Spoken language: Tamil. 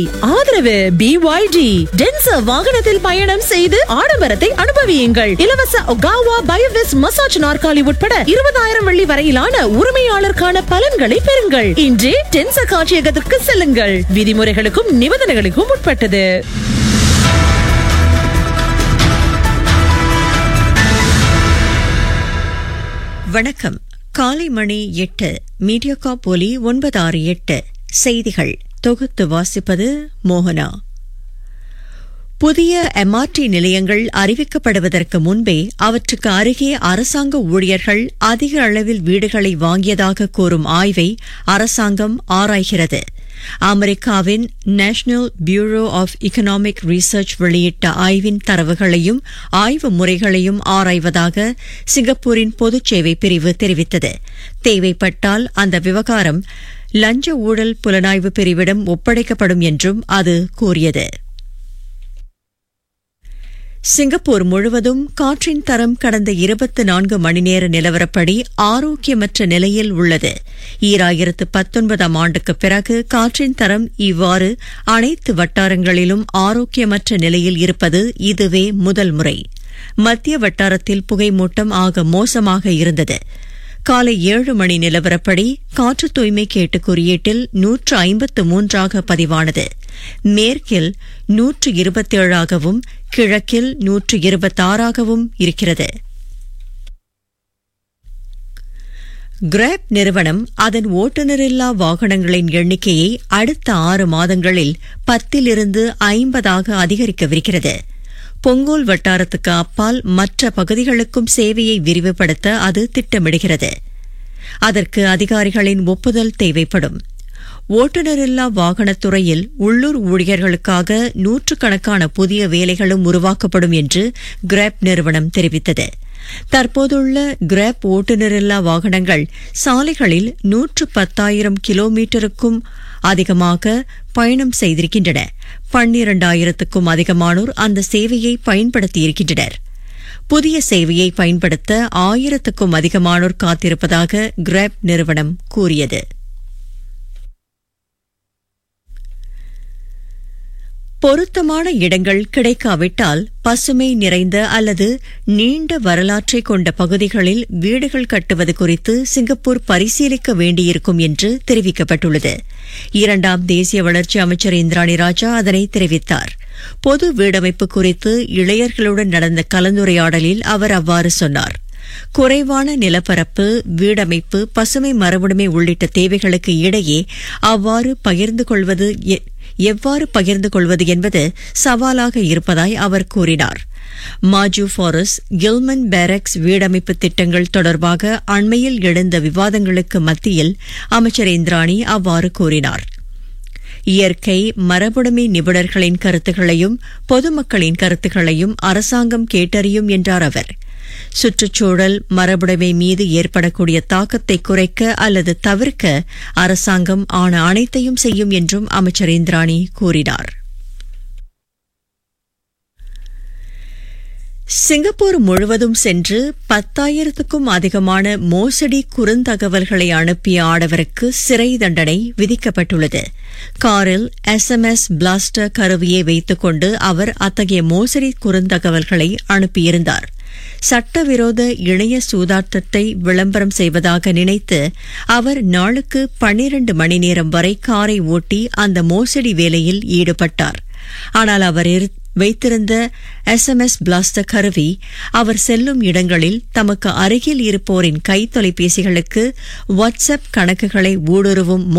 ஆதரவு பிஒய்டி டென்சர் வாகனத்தில் பயணம் செய்து ஆடம்பரத்தை அனுபவியுங்கள் இலவச ஒகாவா பயோவிஸ் மசாஜ் நாற்காலி உட்பட இருபதாயிரம் வெள்ளி வரையிலான உரிமையாளருக்கான பலன்களை பெறுங்கள் இன்றே டென்சர் காட்சியகத்திற்கு செல்லுங்கள் விதிமுறைகளுக்கும் நிபந்தனைகளுக்கும் உட்பட்டது வணக்கம் காலை மணி எட்டு மீடியாகாப் ஒலி ஒன்பது ஆறு எட்டு செய்திகள் தொகுத்து வாசிப்பது மோகனா புதிய எம்ஆர்டி நிலையங்கள் அறிவிக்கப்படுவதற்கு முன்பே அவற்றுக்கு அருகே அரசாங்க ஊழியர்கள் அதிக அளவில் வீடுகளை வாங்கியதாக கூறும் ஆய்வை அரசாங்கம் ஆராய்கிறது அமெரிக்காவின் national bureau of economic research வெளியிட்ட ஆய்வின் தரவுகளையும் ஆய்வு முறைகளையும் ஆராய்வதாக சிங்கப்பூரின் பொதுச் சேவை பிரிவு தெரிவித்தது தேவைப்பட்டால் அந்த விவகாரம் லஞ்ச ஊழல் புலனாய்வு பிரிவிடம் ஒப்படைக்கப்படும் என்றும் அது கூறியது சிங்கப்பூர் முழுவதும் காற்றின் தரம் கடந்த இருபத்தி நான்கு மணி நேர நிலவரப்படி ஆரோக்கியமற்ற நிலையில் உள்ளது ஈராயிரத்து பத்தொன்பதாம் ஆண்டுக்கு பிறகு காற்றின் தரம் இவ்வாறு அனைத்து வட்டாரங்களிலும் ஆரோக்கியமற்ற நிலையில் இருப்பது இதுவே முதல் முறை மத்திய வட்டாரத்தில் புகைமூட்டம் ஆக மோசமாக இருந்தது காலை ஏழு மணி நிலவரப்படி காற்று தூய்மை கேட்டு குறியீட்டில் நூற்று ஐம்பத்து மூன்றாக பதிவானது மேற்கில் நூற்று இருபத்தேழாகவும் கிழக்கில் நூற்று இருபத்தாறாகவும் இருக்கிறது கிராப் நிறுவனம் அதன் ஓட்டுநரில்லா வாகனங்களின் எண்ணிக்கையை அடுத்த ஆறு மாதங்களில் பத்திலிருந்து ஐம்பதாக அதிகரிக்கவிருக்கிறது பொங்கோல் வட்டாரத்துக்கு அப்பால் மற்ற பகுதிகளுக்கும் சேவையை விரிவுபடுத்த அது திட்டமிடுகிறது அதற்கு அதிகாரிகளின் ஒப்புதல் தேவைப்படும் ஓட்டுநரில்லா வாகனத்துறையில் உள்ளூர் ஊழியர்களுக்காக நூற்றுக்கணக்கான புதிய வேலைகளும் உருவாக்கப்படும் என்று கிராப் நிறுவனம் தெரிவித்தது தற்போதுள்ள கிராப் ஓட்டுநரில்லா வாகனங்கள் சாலைகளில் நூற்று பத்தாயிரம் கிலோமீட்டருக்கும் அதிகமாக பயணம் செய்திருக்கின்றன பன்னிரண்டாயிரத்துக்கும் அதிகமானோர் அந்த சேவையை பயன்படுத்தியிருக்கின்றனர் புதிய சேவையை பயன்படுத்த ஆயிரத்துக்கும் அதிகமானோர் காத்திருப்பதாக கிராப் நிறுவனம் கூறியது பொருத்தமான இடங்கள் கிடைக்காவிட்டால் பசுமை நிறைந்த அல்லது நீண்ட வரலாற்றை கொண்ட பகுதிகளில் வீடுகள் கட்டுவது குறித்து சிங்கப்பூர் பரிசீலிக்க வேண்டியிருக்கும் என்று தெரிவிக்கப்பட்டுள்ளது இரண்டாம் தேசிய வளர்ச்சி அமைச்சர் இந்திராணி ராஜா அதனை தெரிவித்தார் பொது வீடமைப்பு குறித்து இளையர்களுடன் நடந்த கலந்துரையாடலில் அவர் அவ்வாறு சொன்னார் குறைவான நிலப்பரப்பு வீடமைப்பு பசுமை மரபுடைமை உள்ளிட்ட தேவைகளுக்கு இடையே அவ்வாறு பகிர்ந்து கொள்வது எவ்வாறு பகிர்ந்து கொள்வது என்பது சவாலாக இருப்பதாய் அவர் கூறினார் மாஜு ஃபாரஸ் கில்மன் பேரக்ஸ் வீடமைப்பு திட்டங்கள் தொடர்பாக அண்மையில் எழுந்த விவாதங்களுக்கு மத்தியில் அமைச்சர் இந்திராணி அவ்வாறு கூறினார் இயற்கை மரபுடைமை நிபுணர்களின் கருத்துக்களையும் பொதுமக்களின் கருத்துக்களையும் அரசாங்கம் கேட்டறியும் என்றார் அவர் சுற்றுச்சூழல் மரபுடைமை மீது ஏற்படக்கூடிய தாக்கத்தை குறைக்க அல்லது தவிர்க்க அரசாங்கம் ஆன அனைத்தையும் செய்யும் என்றும் அமைச்சர் இந்திராணி கூறினார் சிங்கப்பூர் முழுவதும் சென்று பத்தாயிரத்துக்கும் அதிகமான மோசடி குறுந்தகவல்களை அனுப்பிய ஆடவருக்கு சிறை தண்டனை விதிக்கப்பட்டுள்ளது காரில் எஸ்எம்எஸ் பிளாஸ்டர் கருவியை வைத்துக்கொண்டு அவர் அத்தகைய மோசடி குறுந்தகவல்களை அனுப்பியிருந்தார் சட்டவிரோத இணைய சூதாட்டத்தை விளம்பரம் செய்வதாக நினைத்து அவர் நாளுக்கு பன்னிரண்டு மணி நேரம் வரை காரை ஓட்டி அந்த மோசடி வேலையில் ஈடுபட்டார் ஆனால் அவர் வைத்திருந்த எஸ்எம்எஸ் பிளாஸ்டர் கருவி அவர் செல்லும் இடங்களில் தமக்கு அருகில் இருப்போரின் கை தொலைபேசிகளுக்கு வாட்ஸ்அப் கணக்குகளை ஊடுருவும்